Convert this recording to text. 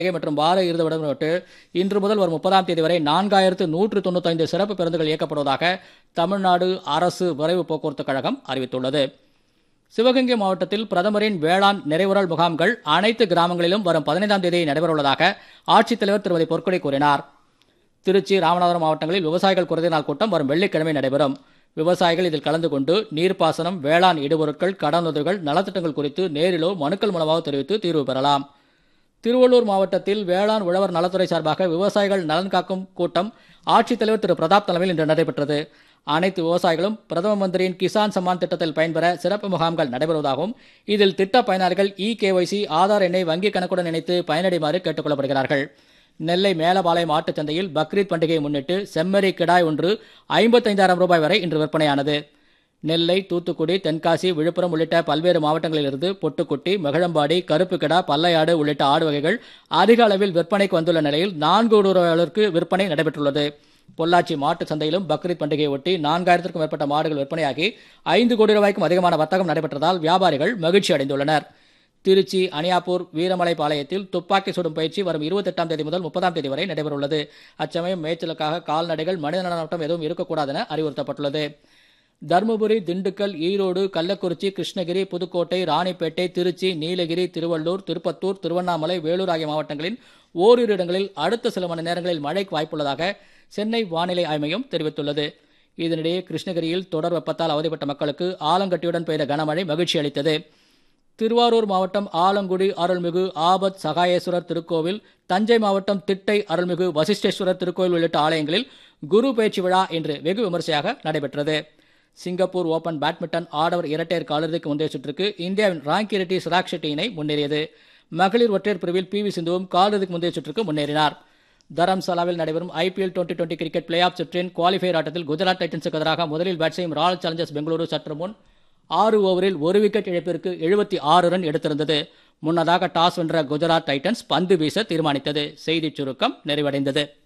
மற்றும் வார இறுதி விடுமுறையிட்டு இன்று முதல் வரும் முப்பதாம் தேதி வரை நான்காயிரத்து நூற்று தொண்ணூத்தைந்து சிறப்பு பேருந்துகள் இயக்கப்படுவதாக தமிழ்நாடு அரசு விரைவு போக்குவரத்து கழகம் அறிவித்துள்ளது சிவகங்கை மாவட்டத்தில் பிரதமரின் வேளாண் நிறைவுறல் முகாம்கள் அனைத்து கிராமங்களிலும் வரும் பதினைந்தாம் தேதி நடைபெறவுள்ளதாக ஆட்சித்தலைவர் திருமதி பொற்கொடி கூறினார் திருச்சி ராமநாதபுரம் மாவட்டங்களில் விவசாயிகள் குறைந்த நாள் கூட்டம் வரும் வெள்ளிக்கிழமை நடைபெறும் விவசாயிகள் இதில் கலந்து கொண்டு நீர்ப்பாசனம் வேளாண் இடுபொருட்கள் கடனுதவிகள் நலத்திட்டங்கள் குறித்து நேரிலோ மனுக்கள் மூலமாக தெரிவித்து தீர்வு பெறலாம் திருவள்ளூர் மாவட்டத்தில் வேளாண் உழவர் நலத்துறை சார்பாக விவசாயிகள் நலன் காக்கும் கூட்டம் ஆட்சித்தலைவர் திரு பிரதாப் தலைமையில் இன்று நடைபெற்றது அனைத்து விவசாயிகளும் பிரதம மந்திரியின் கிசான் சம்மான் திட்டத்தில் பயன்பெற சிறப்பு முகாம்கள் நடைபெறுவதாகவும் இதில் திட்ட பயனாளிகள் இ கேஒய்சி ஆதார் எண்ணை வங்கிக் கணக்குடன் இணைத்து பயனடைமாறு கேட்டுக் கொள்ளப்படுகிறார்கள் நெல்லை மேலபாளையம் ஆட்டுச் சந்தையில் பக்ரீத் பண்டிகையை முன்னிட்டு செம்மறி கிடாய் ஒன்று ஐம்பத்தைந்தாயிரம் ரூபாய் வரை இன்று விற்பனையானது நெல்லை தூத்துக்குடி தென்காசி விழுப்புரம் உள்ளிட்ட பல்வேறு மாவட்டங்களிலிருந்து பொட்டுக்குட்டி மகிழம்பாடி கருப்பு கிடா பல்லையாடு உள்ளிட்ட ஆடு வகைகள் அதிக அளவில் விற்பனைக்கு வந்துள்ள நிலையில் நான்கு கோடி ரூபாய்க்கு விற்பனை நடைபெற்றுள்ளது பொள்ளாச்சி மாட்டுச் சந்தையிலும் பக்ரீத் பண்டிகையை ஒட்டி நான்காயிரத்திற்கும் மேற்பட்ட மாடுகள் விற்பனையாகி ஐந்து கோடி ரூபாய்க்கும் அதிகமான வர்த்தகம் நடைபெற்றதால் வியாபாரிகள் மகிழ்ச்சி அடைந்துள்ளனர் திருச்சி அணியாப்பூர் வீரமலை பாளையத்தில் துப்பாக்கி சுடும் பயிற்சி வரும் இருபத்தெட்டாம் தேதி முதல் முப்பதாம் தேதி வரை நடைபெறவுள்ளது அச்சமயம் மேய்ச்சலுக்காக கால்நடைகள் மனித நடனம் எதுவும் இருக்கக்கூடாது என அறிவுறுத்தப்பட்டுள்ளது தருமபுரி திண்டுக்கல் ஈரோடு கள்ளக்குறிச்சி கிருஷ்ணகிரி புதுக்கோட்டை ராணிப்பேட்டை திருச்சி நீலகிரி திருவள்ளூர் திருப்பத்தூர் திருவண்ணாமலை வேலூர் ஆகிய மாவட்டங்களின் ஓரிரு இடங்களில் அடுத்த சில மணி நேரங்களில் மழைக்கு வாய்ப்புள்ளதாக சென்னை வானிலை ஆய்வு மையம் தெரிவித்துள்ளது இதனிடையே கிருஷ்ணகிரியில் தொடர் வெப்பத்தால் அவதிப்பட்ட மக்களுக்கு ஆலங்கட்டியுடன் பெய்த கனமழை மகிழ்ச்சி அளித்தது திருவாரூர் மாவட்டம் ஆலங்குடி அருள்மிகு ஆபத் சகாயேஸ்வரர் திருக்கோவில் தஞ்சை மாவட்டம் திட்டை அருள்மிகு வசிஷ்டேஸ்வரர் திருக்கோவில் உள்ளிட்ட ஆலயங்களில் குரு பயிற்சி விழா இன்று வெகு விமரிசையாக நடைபெற்றது சிங்கப்பூர் ஓபன் பேட்மிண்டன் ஆடவர் இரட்டையர் காலிறுதிக்கு முந்தைய சுற்றுக்கு இந்தியாவின் ராங்கி ரெட்டி சிராக் ஷெட்டி இணை முன்னேறியது மகளிர் ஒற்றையர் பிரிவில் பி வி சிந்துவும் காலிறுதிக்கு முந்தைய சுற்றுக்கு முன்னேறினார் தரம்சாலாவில் நடைபெறும் IPL twenty twenty cricket play off சுற்றின் குவாலிஃபயர் ஆட்டத்தில் குஜராத் டைட்டன்ஸுக்கு எதிராக முதலில் பேட் செய்யும் ராயல் சேலஞ்சர்ஸ் பெங்களூரு சற்று முன் ஆறு ஓவரில் ஒரு விக்கெட் இழப்பிற்கு எழுபத்தி ஆறு ரன் எடுத்திருந்தது முன்னதாக டாஸ் வென்ற குஜராத் டைட்டன்ஸ் பந்து வீச தீர்மானித்தது செய்திச் சுருக்கம் நிறைவடைந்தது